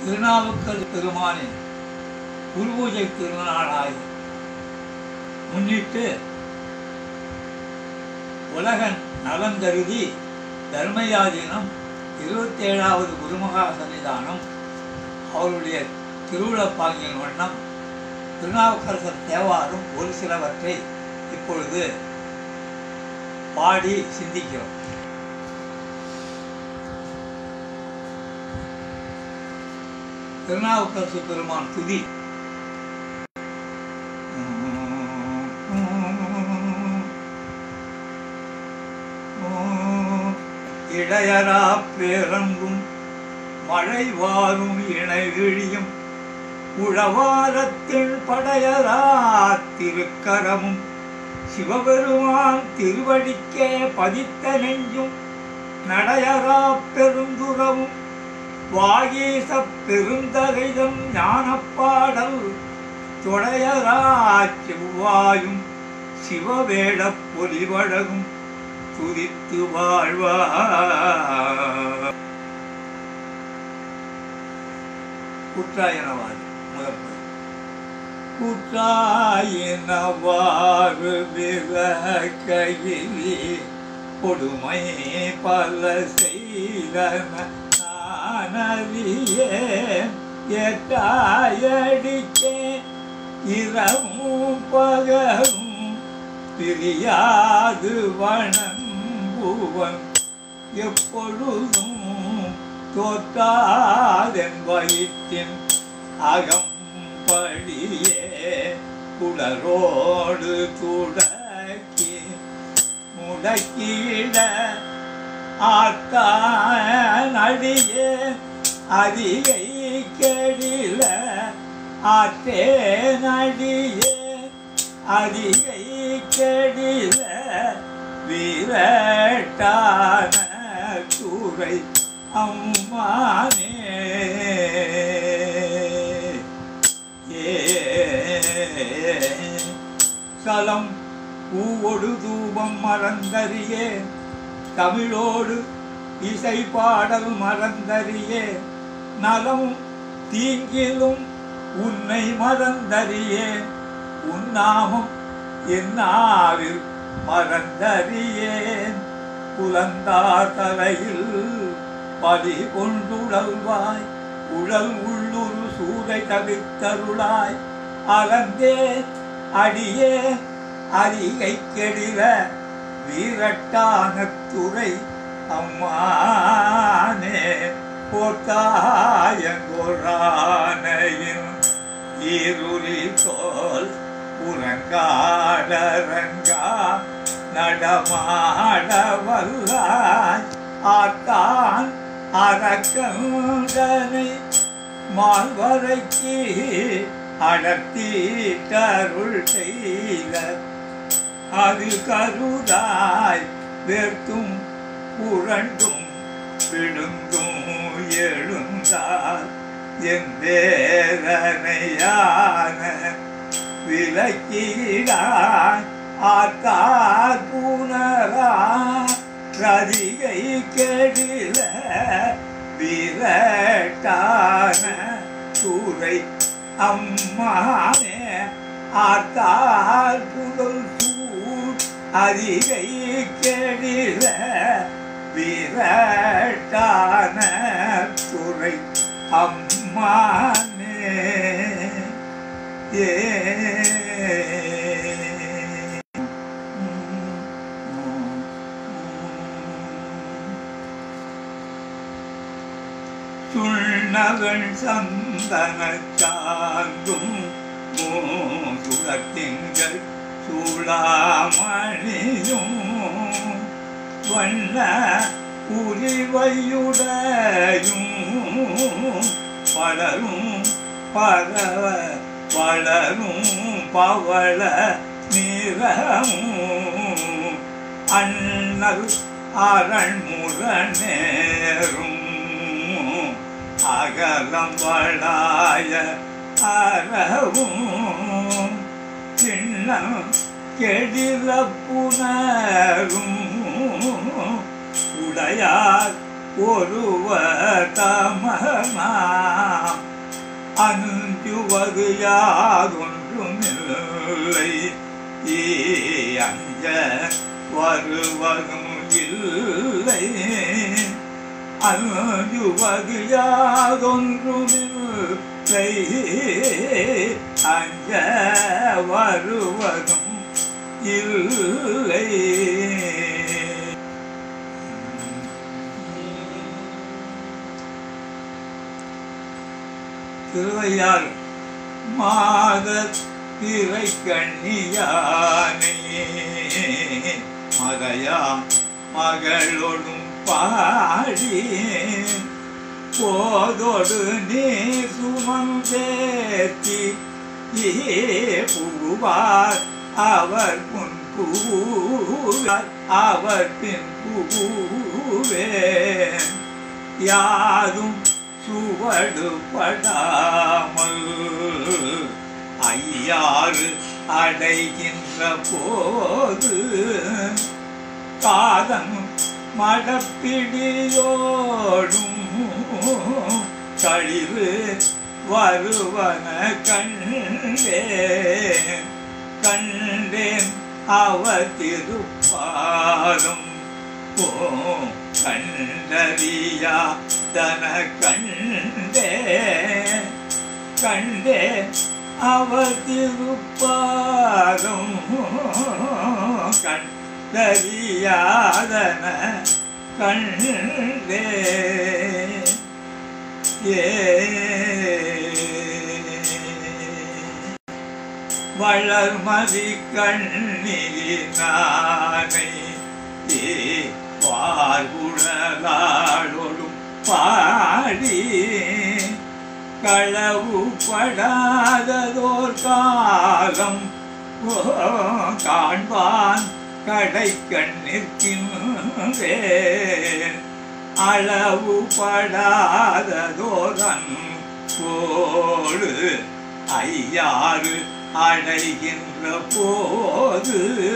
திருநாவுக்கர் பெருமானின் குருபூஜை திருநாளாய் முன்னிட்டு உலகன் நலன் கருதி தர்மயாதீனம் இருபத்தேழாவது குருமகா சன்னிதானம் அவருடைய திருவிழப்பாங்கின் வண்ணம் திருநாவுக்கரசர் தேவாரும் ஒரு சிலவற்றை இப்பொழுது பாடி சிந்திக்கிறோம் திருநாவுக்கரசு பெருமான் துதி இடையரா பேரங்கும் மழை வாரும் இணை விழியும் உழவாரத்தின் படையரா திருக்கரமும் சிவபெருமான் திருவடிக்கே பதித்த நெஞ்சும் நடையரா பெருந்துறவும் வாகீச பெருந்தகைதம் ஞானப்பாடல் தொடையரா செவ்வாயும் சிவவேடப் பொலிவழகும் துதித்து வாழ்வா குற்றாயனவாதி முதற்பது குற்றாயினவாறு விளக்கையிலே கொடுமை பல செய்தன நானறியே எட்டாயடிக்கே இரவும் பகலும் பிரியாது வணங்குவன் எப்பொழுதும் தோற்றாதென் வயிற்றின் அகம்படியே குடரோடு துடக்கி முடக்கிட ஆத்தானடியே அதிகை கெடில ஆத்தேனடியே அதிகை கெடில வீரட்டான துறை அம்மானே ஏ சலம் பூவொடு தூபம் மறந்தறியே தமிழோடு இசை பாடல் மறந்தறியே நலம் தீங்கிலும் உன்னை மறந்தறியே உன்னாமம் என்னாவில் மறந்தறியேன் புலந்தார் தலையில் பதி கொண்டுழல்வாய் உழல் உள்ளுரு சூதை தவித்தருளாய் அலந்தே அடியே அரிகை கெடில வீரட்டான துறை அம்மானே போத்தாயங்கொரானையின் ஈருளி தோல் உறங்காடரங்கா நடமாட வல்லாய் ஆத்தான் அரக்கந்தனை மால்வரைக்கு அடர்த்தீட்டருள் செய்த அது கருதாய் வேர்த்தும் புரண்டும் விழுந்தும் எழுந்தால் என் வேதனையான விலக்கீடாய் ஆத்தார் புனரா ரதிகை கெடில விரட்டான சூரை அம்மானே ஆத்தார் புகழ் சூர் அதிகை கெடில விரட்டான துறை அம்மானே ஏ சுண்ணவன் சந்தன சார்ந்தும் சுரத்திங்கள் சூளாமணியும் வண்ண உரிவையுடையும் பலரும் பரவ வளரும் பவள நிறமும் அண்ணல் அரண்முரநேரும் அகலம் வளாய அறவும் சின்னம் கெடில புனரும் உடையார் ஒருவர் தமனாம் அஞ்சுவது யாதொன்றுமில்லை ஈ அஞ்ச வருவதும் இல்லை அஞ்சுவது யாதொன்றுமில்லை அஞ்ச வருவதும் இல்லை திருவையார் மாத திரை கண்ணியானை மகையா மகளோடும் பாடி போதோடு நீ சுமந்தேத்தி ஏ புகுவார் அவர் புன் புகுவார் அவர் பின் புகுவேன் யாதும் சுவடு படாமல் ஐயாறு அடைகின்ற போது காதம் மடப்பிடியோடும் கழிவு வருவன கண்டேன் கண்டேன் அவர் திருப்பாதம் ஓ கண்டறியா தன கண்டே கண்டே அவர் திருப்பாதம் கண்டறியாதன கண்டே ஏ வளர்மதி கண்ணினானை ஏ பார்குழலாளொடும் பாடி களவு படாததோர் காலம் ஓ, காண்பான் கடை கண்ணிற்கின்றேன் அளவு படாததோரன் கோடு ஐயாறு அடைகின்ற போது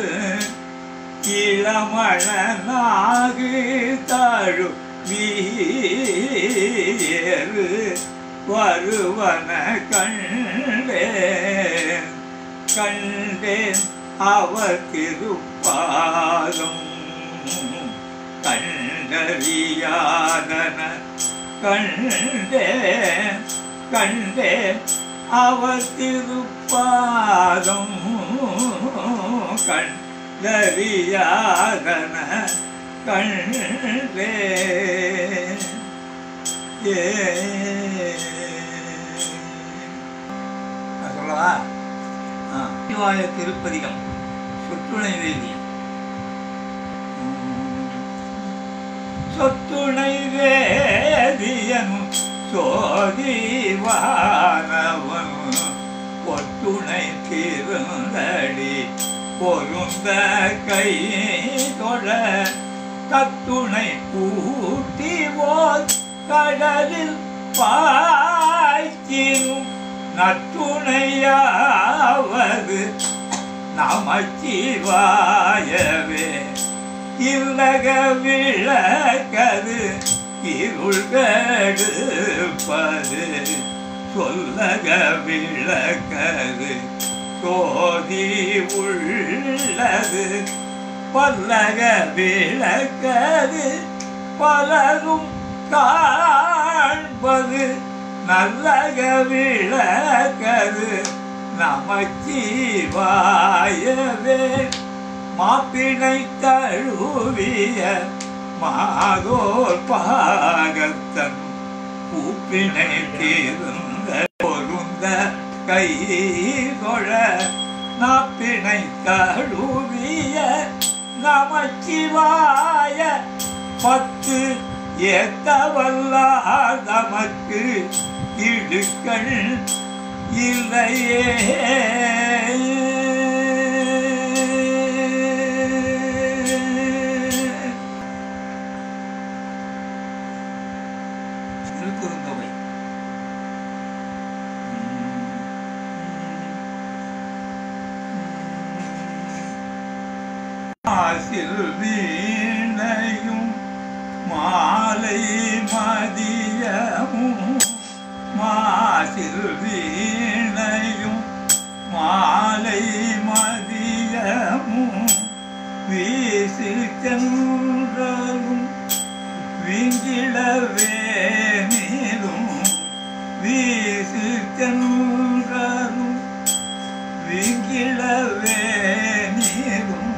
இளமழனாகு தழு வீறு வருவன கண்டேன் கண்டேன் அவர் திருப்பாதம் கண்டறியாதன கண்டேன் கண்டேன் அவர் திருப்பாதம் கண்டறியாதன கண்டே ஏ நான் சொல்லவா ஆ. சிவாய திருப்பதிகம் சொற்றுணை வேதியம் சொத்துணை வேதியன் சோதிவானவன் பொத்துணை திருந்தடி பொருந்த கை தொழ கத்துணை கூட்டி போல் கடலில் பாய்ச்சினும் நத்துணையாவது நமச்சிவாயவே இல்லக விளக்கது இருள்கடுப்பது சொல்லக விளக்கது சோதி உள்ளது பல்லக விளக்கது பலரும் காண்பது நல்லக விளக்கது நமச்சிவாயவே மாப்பிணை தழுவிய மாதோர் பாகத்தன் பூப்பிணை தீர்ந்த பொருந்த கை தொழ நாப்பிணை தழுவிய நமச்சிவாய பத்து ஏத்தவல்லார் நமக்கு இடுக்கள் இல்லையே திருக்குறுந்தொகை ஆசில் வீணையும் மாலை மதியமும் மாச மாசில் வீணையும் மாலை மதியமும் வீசி சென்றும் விங்கிடவே நீரும் வீசி சென்றும் விங்கிடவே நீரும்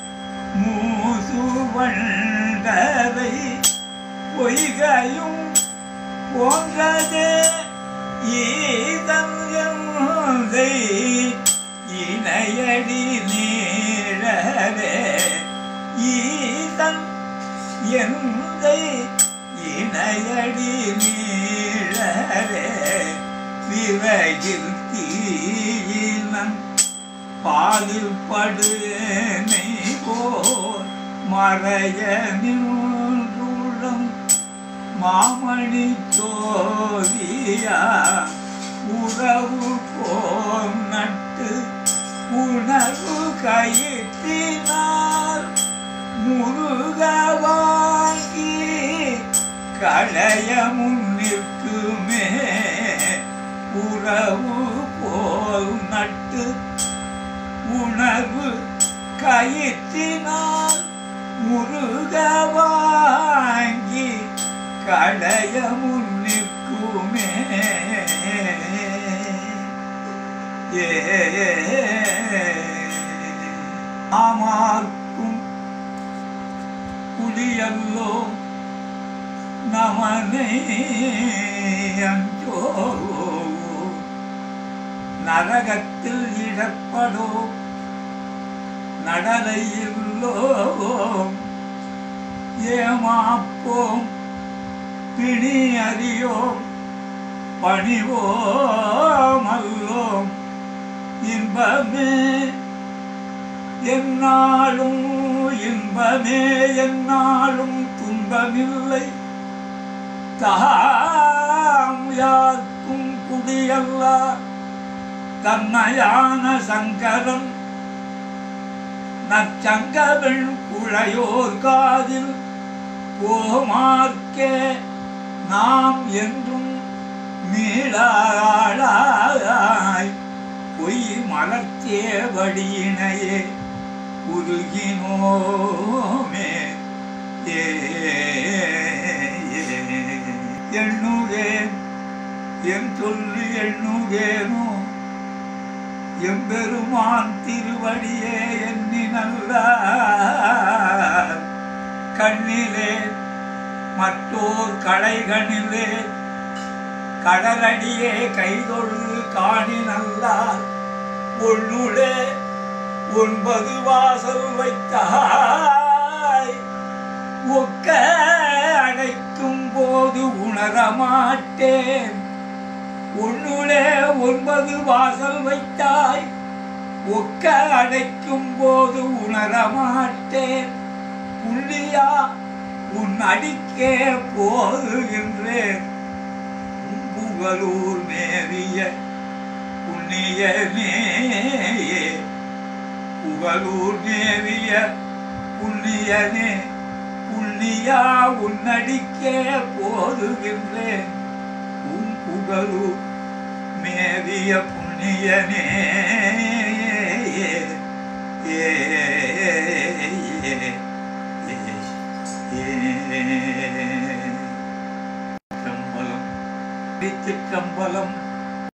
மூசுவண்டரை பொய்கையும் போன்றதே ஈதங்கை இணையடி நீழலே ஈதன் எந்தை இணையடி நீழலே விரையில் தீயினன் பாலில் படு நெய் போல் மறைய நின்றுடம் மாமணி சோதியா உறவு போம் நட்டு உணர்வு கயிற்றினார் முருக வாங்கி களைய முன்னிற்குமே உறவு போல் நட்டு உணர்வு கயிற்றினால் முருக வாங்கி கடைய முன்னிற்குமே ஏ ஆமார்க்கும் புலியல்லோ நமனை அஞ்சோ நரகத்தில் இடப்படோ நடலையில்லோ ஏமாப்போம் பிணி அறியோம் பணிவோம் அல்லோம் இன்பமே என்னாலும் இன்பமே என்னாலும் துன்பமில்லை தாம் யாருக்கும் குடியல்ல தன்மையான சங்கரன் நற்சங்கவெண் குழையோர் காதில் போமார்க்கே நாம் என்றும் மீளாளாய் பொய் மலர்த்தே வழியினையே உருகினோமே ஏ எண்ணுகேன் என் சொல்லி எண்ணுகேனோ எம்பெருமான் திருவடியே எண்ணி நல்ல கண்ணிலே மற்றோர் களைகணிலே கடலடியே கைதொழு காணி நல்லார் ஒன்னுளே ஒன்பது வாசல் வைத்தாய் ஒக்க அடைக்கும் போது உணரமாட்டேன் உன்னுளே ஒன்பது வாசல் வைத்தாய் ஒக்க அடைக்கும் போது உணரமாட்டேன் புள்ளியா உன் அடிக்கே போதுகின்றேன் உன் புகழூர் மேவிய புண்ணியமே புகழூர் மேவிய புண்ணியனே புண்ணியா உன்னடிக்கே போதுகின்றேன் உன் புகழூர் மேவிய புண்ணியனே ஏ கம்பலம் திருச்சிற்றம்பலம்